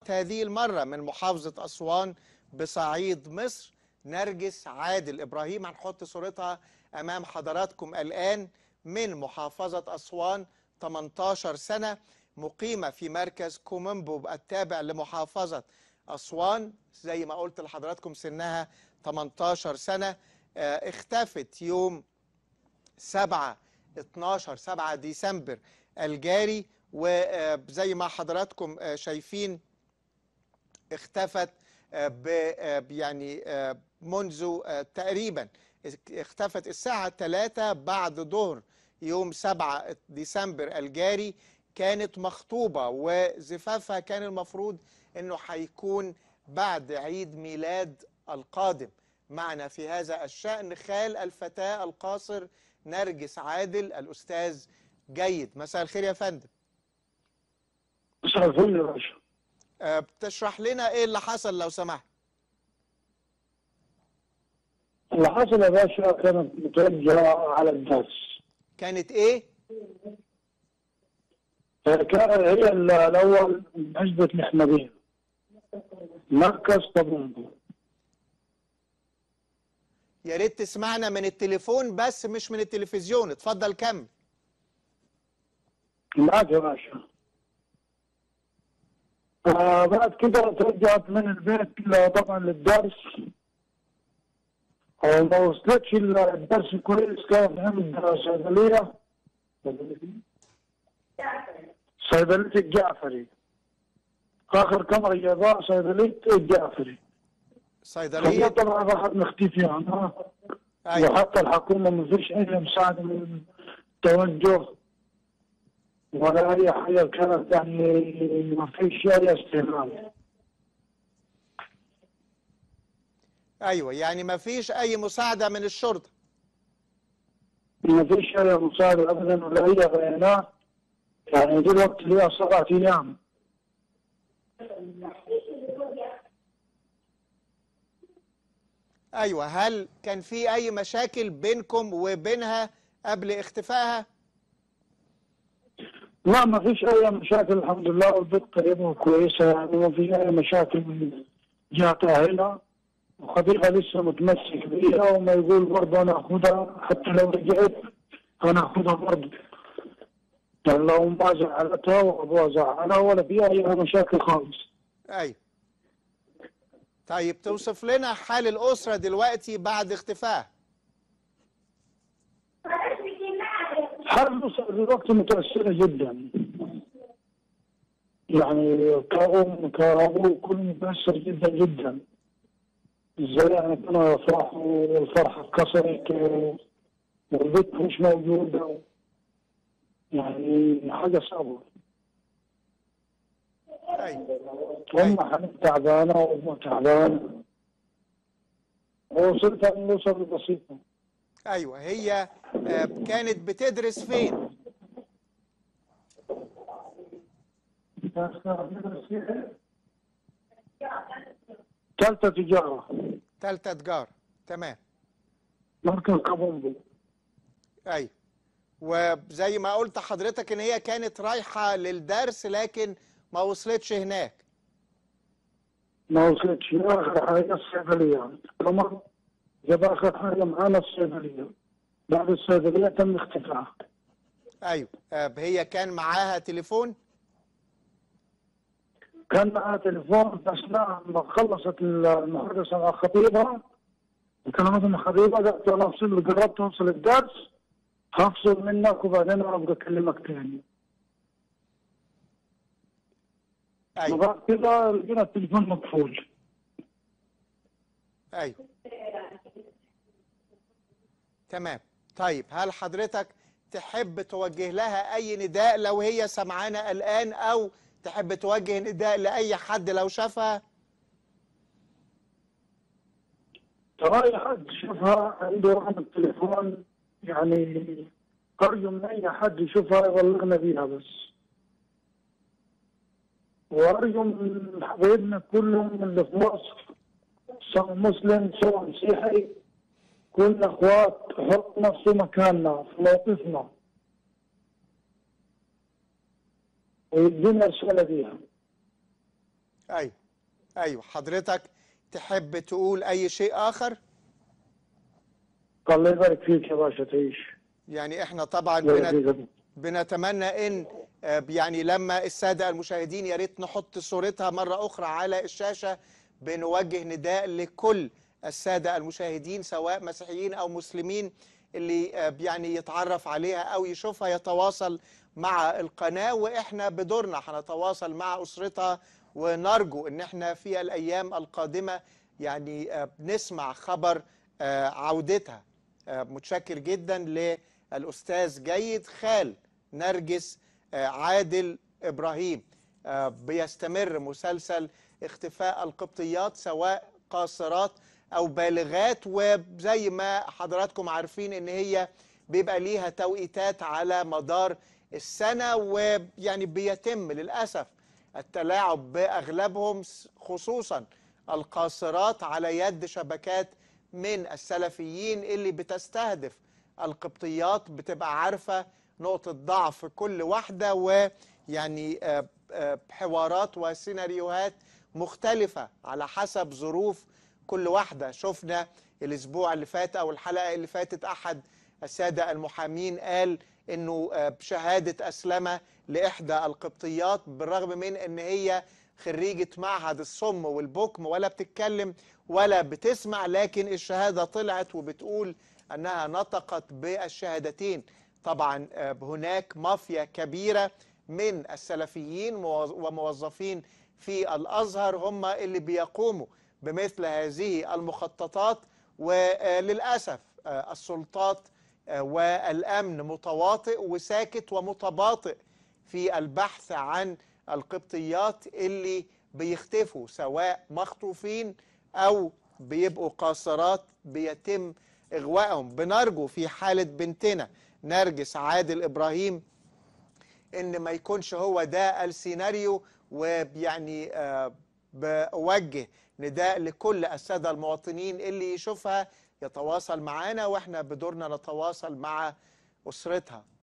هذه المرة من محافظة أسوان بصعيد مصر نرجس عادل إبراهيم هنحط صورتها أمام حضراتكم الآن من محافظة أسوان 18 سنة مقيمة في مركز كومنبو التابع لمحافظة أسوان زي ما قلت لحضراتكم سنها 18 سنة آه، اختفت يوم 7 12 7 ديسمبر الجاري وزي ما حضراتكم آه، شايفين اختفت آه، ب آه، يعني آه، منذ آه، تقريبا اختفت الساعة 3 بعد ظهر يوم 7 ديسمبر الجاري كانت مخطوبة وزفافها كان المفروض انه هيكون بعد عيد ميلاد القادم معنا في هذا الشأن خال الفتاة القاصر نرجس عادل الأستاذ جيد مساء الخير يا فندم مساء الفل يا باشا آه، بتشرح لنا ايه اللي حصل لو سمحت اللي حصل يا باشا كانت متوجهة على الدرس كانت ايه كان هي ال- الأول من عزبة الحمدية مركز طبنبو يا ريت تسمعنا من التليفون بس مش من التلفزيون اتفضل كمل معاك يا باشا آه بعد كده توجهت من البيت ل- طبعا للدرس وما وصلتش ال- الدرس كويس كانت عند صيدلية صيدلية الجعفري آخر كاميرا جابها صيدلية الجعفري هي صيدلية طبعا راحت مختفية عنها ايوه وحتى الحكومة ما فيش أي مساعدة من توجه ولا أي حاجة كانت يعني ما فيش أي استهلال ايوه يعني ما فيش اي مساعدة من الشرطة ما فيش أي مساعدة أبدا ولا أي بيانات يعني دلوقتي ليها سبعة أيام ايوه هل كان في اي مشاكل بينكم وبينها قبل اختفائها لا ما فيش أي مشاكل الحمد لله والبيت قريبة وكويسة يعني ما في أي مشاكل من جهة أهلها وخديجة لسه متمسك بيها وما يقول برضه أنا أخذها حتى لو رجعت أنا أخذها برضه يعني لو ما زعلتها وأبوها زعلها ولا فيها أي مشاكل خالص ايوه طيب توصف لنا حال الأسرة دلوقتي بعد اختفائها حال الأسرة دلوقتي متأثرة جدا يعني كأم كأبو كل متأثر جدا جدا ازاي يعني كانوا يفرحوا والفرحة اتكسرت و- والبيت مش موجودة يعني حاجة صعبة ايوه أم حنين تعبانة وأمه تعبانة وصلت من الأسر البسيطة ايوه هي آه، كانت بتدرس فين ثالثة تجارة تالتة تجارة تمام مركز كابومبو ايوه وزي ما قلت حضرتك ان هي كانت رايحة للدرس لكن ما وصلتش هناك ما وصلتش آخر حاجة الصيدلية القمر جاب آخر حاجة معانا الصيدلية بعد الصيدلية تم اختفائها ايوه آه، هي كان معاها تليفون كان معها تليفون أثناء ما خلصت المحادثة مع خطيبها كلمت مع خطيبها قالت أنا أفصل قربت أوصل الدرس هفصل منك وبعدين أنا أبغى أكلمك تاني ايوه وبعد كده لقينا التليفون مقفول ايوه تمام طيب هل حضرتك تحب توجه لها اي نداء لو هي سمعانة الان او تحب توجه نداء لاي حد لو شافها ترى أي حد يشوفها عنده رقم التليفون يعني أرجو من أي حد يشوفها يبلغنا بيها بس وأرجو من حبايبنا كلهم اللي في مصر سواء مسلم سواء مسيحي كلنا اخوات حطنا في مكاننا في موقفنا ويدينا رسالة بيها ايوه ايوه حضرتك تحب تقول اي شيء اخر الله يبارك فيك يا باشا تعيش يعني احنا طبعا يبارك بنت... فيك. بنتمنى ان آه، يعني لما الساده المشاهدين يا ريت نحط صورتها مره اخرى على الشاشه بنوجه نداء لكل الساده المشاهدين سواء مسيحيين او مسلمين اللي آه، يعني يتعرف عليها او يشوفها يتواصل مع القناه واحنا بدورنا هنتواصل مع اسرتها ونرجو ان احنا في الايام القادمه يعني آه، نسمع خبر آه، عودتها آه، متشكر جدا للاستاذ جيد خال نرجس آه، عادل ابراهيم آه، بيستمر مسلسل اختفاء القبطيات سواء قاصرات او بالغات وزي ما حضراتكم عارفين ان هي بيبقى ليها توقيتات على مدار السنه ويعني بيتم للاسف التلاعب باغلبهم خصوصا القاصرات على يد شبكات من السلفيين اللي بتستهدف القبطيات بتبقى عارفه نقطه ضعف كل واحده ويعني آه، آه، حوارات وسيناريوهات مختلفه على حسب ظروف كل واحده شفنا الاسبوع اللي فات او الحلقه اللي فاتت احد الساده المحامين قال انه آه، بشهاده اسلمه لاحدى القبطيات بالرغم من ان هي خريجه معهد الصم والبكم ولا بتتكلم ولا بتسمع لكن الشهاده طلعت وبتقول انها نطقت بالشهادتين طبعا آه، هناك مافيا كبيره من السلفيين موظ- وموظفين في الازهر هم اللي بيقوموا بمثل هذه المخططات وللاسف آه، السلطات آه، والامن متواطئ وساكت ومتباطئ في البحث عن القبطيات اللي بيختفوا سواء مخطوفين او بيبقوا قاصرات بيتم اغوائهم بنرجو في حاله بنتنا نرجس عادل ابراهيم ان ما يكونش هو ده السيناريو ويعني آه، بوجه نداء لكل الساده المواطنين اللي يشوفها يتواصل معانا واحنا بدورنا نتواصل مع اسرتها